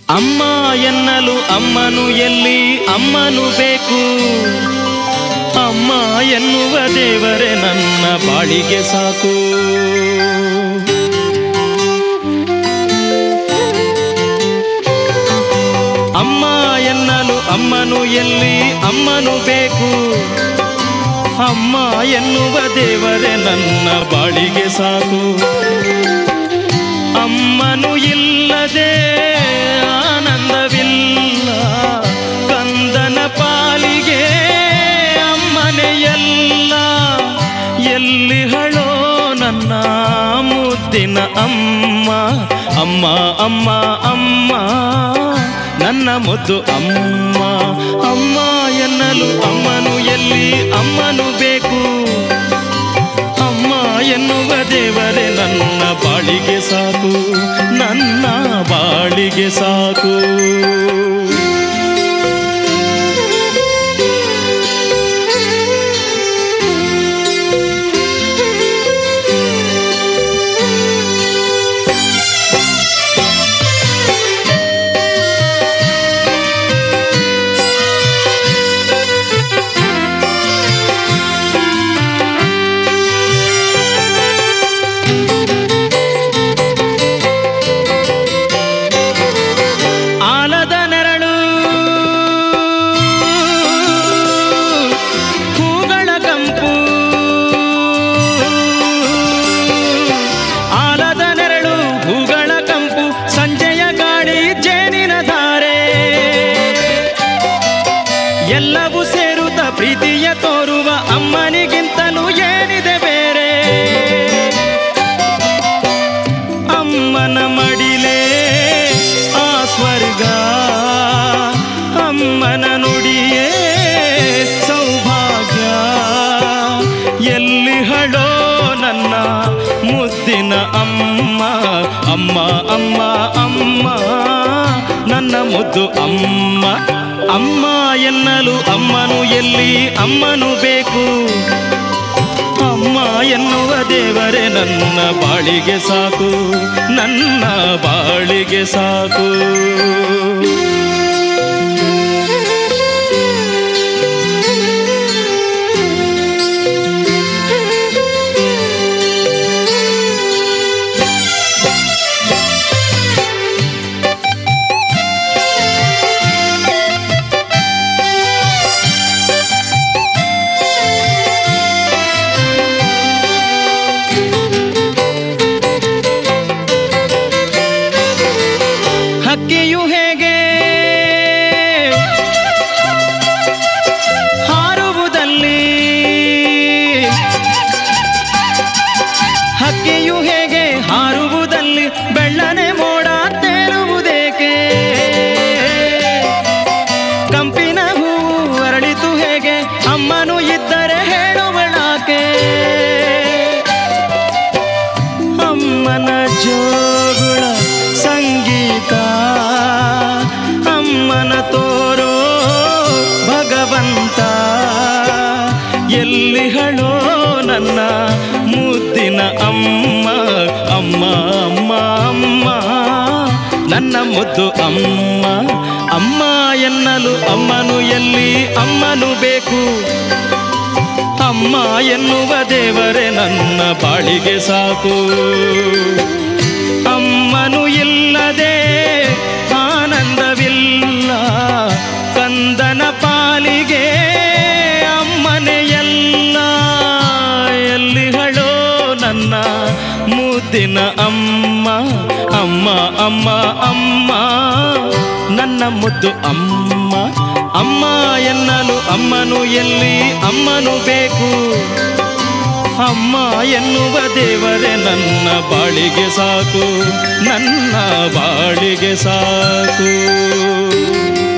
ಅಮ್ಮ ಎನ್ನಲು ಅಮ್ಮನು ಎಲ್ಲಿ ಅಮ್ಮನು ಬೇಕು ಅಮ್ಮ ಎನ್ನುವ ದೇವರೇ ನನ್ನ ಬಾಳಿಗೆ ಸಾಕು ಅಮ್ಮ ಎನ್ನಲು ಅಮ್ಮನು ಎಲ್ಲಿ ಅಮ್ಮನು ಬೇಕು ಅಮ್ಮ ಎನ್ನುವ ದೇವರೇ ನನ್ನ ಬಾಳಿಗೆ ಸಾಕು ಅಮ್ಮನು ಇಲ್ಲದೆ ಆನಂದವಿಲ್ಲ ಕಂದನ ಪಾಲಿಗೆ ಅಮ್ಮನೆ ಎಲ್ಲ ಎಲ್ಲಿ ಹಳೋ ನನ್ನ ಮುದ್ದಿನ ಅಮ್ಮ ಅಮ್ಮ ಅಮ್ಮ ಅಮ್ಮ ನನ್ನ ಮುದ್ದು ಅಮ್ಮ ಅಮ್ಮ ಎನ್ನಲು ಅಮ್ಮನು ಎಲ್ಲಿ ಅಮ್ಮನು ಬೇಕು ಅಮ್ಮ ಎನ್ನುವ ದೇವರೇ ನನ್ನ ಬಾಳಿಗೆ ಸಾಕು ನನ್ನ ಬಾಳಿಗೆ ಸಾಕು ಆಲದ ನೆರಳು ಹೂಗಳ ಕಂಪು ಆಲದ ನೆರಳು ಹೂಗಳ ಕಂಪು ಸಂಜೆಯ ಗಾಳಿ ಜೇನಿನ ಧಾರೆ ಎಲ್ಲವೂ ಸೇರುತ್ತ ಪ್ರೀತಿಯ ತೋರುವ ಅಮ್ಮನಿಗಿಂತಲೂ ಏನಿದೆ ಬೇರೆ ಅಮ್ಮನ ಮಡಿಲೇ ಆ ಸ್ವರ್ಗ ಅಮ್ಮನ ನುಡಿಯೇ ಸೌಭಾಗ್ಯ ಎಲ್ಲಿ ಹಳೋ ನನ್ನ ಮುದ್ದಿನ ಅಮ್ಮ ಅಮ್ಮ ಅಮ್ಮ ಅಮ್ಮ ನನ್ನ ಮುದ್ದು ಅಮ್ಮ ಅಮ್ಮ ಎನ್ನಲು ಅಮ್ಮನು ಎಲ್ಲಿ ಅಮ್ಮನು ಬೇಕು ಅಮ್ಮ ಎನ್ನುವ ದೇವರೇ ನನ್ನ ಬಾಳಿಗೆ ಸಾಕು ನನ್ನ ಬಾಳಿಗೆ ಸಾಕು ಹಕ್ಕಿಯು ಹೇಗೆ ಹಾರುವುದಲ್ಲಿ ಹಕ್ಕಿಯು ಹೇಗೆ ಹಾರುವುದಲ್ಲಿ ಬೆಳ್ಳನೆ ಮೋಡ ತೇಲುವುದೇಕೆ ಕಂಪಿನ ಹೂವು ಅರಳಿತು ಹೇಗೆ ಅಮ್ಮನು ಇದ್ದರೆ ಹೇಳುವಳಾಕೆ ಅಮ್ಮನ ಜೋಗುಳ ಸಂಗೀತ ಅಮ್ಮನ ತೋರೋ ಭಗವಂತ ಎಲ್ಲಿ ಹಳೋ ನನ್ನ ಮುದ್ದಿನ ಅಮ್ಮ ಅಮ್ಮ ಅಮ್ಮ ಅಮ್ಮ ನನ್ನ ಮುದ್ದು ಅಮ್ಮ ಅಮ್ಮ ಎನ್ನಲು ಅಮ್ಮನು ಎಲ್ಲಿ ಅಮ್ಮನು ಬೇಕು ಅಮ್ಮ ಎನ್ನುವ ದೇವರೇ ನನ್ನ ಬಾಳಿಗೆ ಸಾಕು ಅಮ್ಮನು ಇಲ್ಲದೆ ಆನಂದವಿಲ್ಲ ಕಂದನ ಪಾಲಿಗೆ ಅಮ್ಮನೆ ಎಲ್ಲ ಎಲ್ಲಿ ಹಳೋ ನನ್ನ ಮುದ್ದಿನ ಅಮ್ಮ ಅಮ್ಮ ಅಮ್ಮ ಅಮ್ಮ ನನ್ನ ಮುದ್ದು ಅಮ್ಮ ಅಮ್ಮ ಎನ್ನಲು ಅಮ್ಮನು ಎಲ್ಲಿ ಅಮ್ಮನು ಬೇಕು ಅಮ್ಮ ಎನ್ನುವ ದೇವರೇ ನನ್ನ ಬಾಳಿಗೆ ಸಾಕು ನನ್ನ ಬಾಳಿಗೆ ಸಾಕು